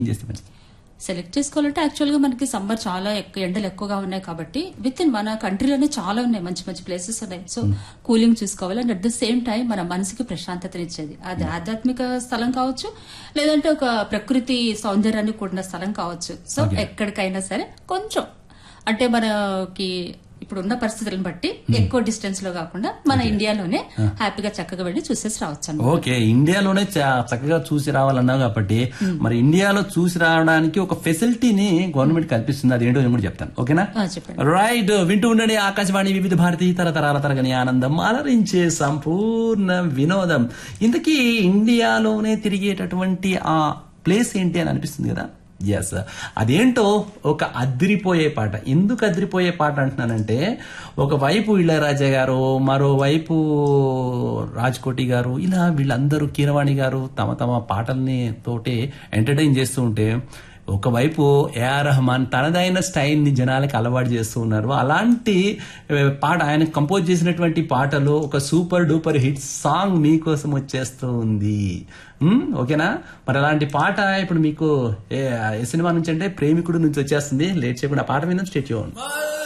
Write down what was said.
చేస్తే మంచిది సెలెక్ట్ చేసుకోవాలంటే యాక్చువల్ గా మనకి సమ్మర్ చాలా ఎక్కువ ఎండలు ఎక్కువగా ఉన్నాయి కాబట్టి విత్ ఇన్ మన కంట్రీలోనే చాలా ఉన్నాయి మంచి మంచి ప్లేసెస్ ఉన్నాయి సో కూలింగ్ చూసుకోవాలి and at the same time మన మనసుకి ప్రశాంతతనిచ్చేది అది ఆధ్యాత్మిక స్థలం కావచ్చు లేదంటే ఒక ప్రకృతి సౌందర్యాన్ని కూడిన స్థలం కావచ్చు సో Okay. ఎక్కడికైనా సరే కొంచెం అంటే మనకి ఇప్పుడు ఉన్న పరిస్థితులను బట్టి ఎక్కువ డిస్టెన్స్ లో కాకుండా మన ఇండియాలోనే హ్యాపీగా చక్కగా వెళ్ళి చూసేసి రావచ్చు అన్నమాట. ఓకే ఇండియాలోనే చా- చక్కగా చూసి రావాలన్నావు కాబట్టి మరి ఇండియాలో చూసి రావడానికి ఒక ఫెసిలిటీని గవర్నమెంట్ కల్పిస్తుంది అదేంటో నేను కూడా చెప్తాను ఓకేనా ఆ, చెప్పండి రైట్ వింటూ ఉండండి ఆకాశవాణి వివిధ భారతి తరతరాల తరగని ఆనందం అలరించే సంపూర్ణ వినోదం ఇంతకీ ఇండియాలోనే తిరిగేటటువంటి ఆ ప్లేస్ ఏంటి అని అనిపిస్తుంది కదా ఎస్ అదేంటో ఒక అదిరిపోయే పాట ఎందుకు అదిరిపోయే పాట అంటున్నానంటే ఒకవైపు ఇళయరాజా గారు మరోవైపు రాజ్కోటి గారు ఇలా వీళ్ళందరూ కీరవాణి గారు తమ తమ పాటల్ని తోటి ఎంటర్టైన్ చేస్తూ ఉంటే ఒకవైపు ఏఆర్ రెహమాన్ తనదైన స్టైల్ ని జనాలకు అలవాటు చేస్తూ ఉన్నారు అలాంటి ఏ, పాట ఆయన కంపోజ్ చేసినటువంటి పాటలు ఒక సూపర్ డూపర్ హిట్ సాంగ్ మీకోసం వచ్చేస్తూ ఉంది ఉమ్, ఓకేనా మరి అలాంటి పాట ఇప్పుడు మీకు ఏ ఏ సినిమా నుంచి అంటే ప్రేమికుడు నుంచి వచ్చేస్తుంది లేట్ చేయకుండా ఆ పాట విన్న స్టేట్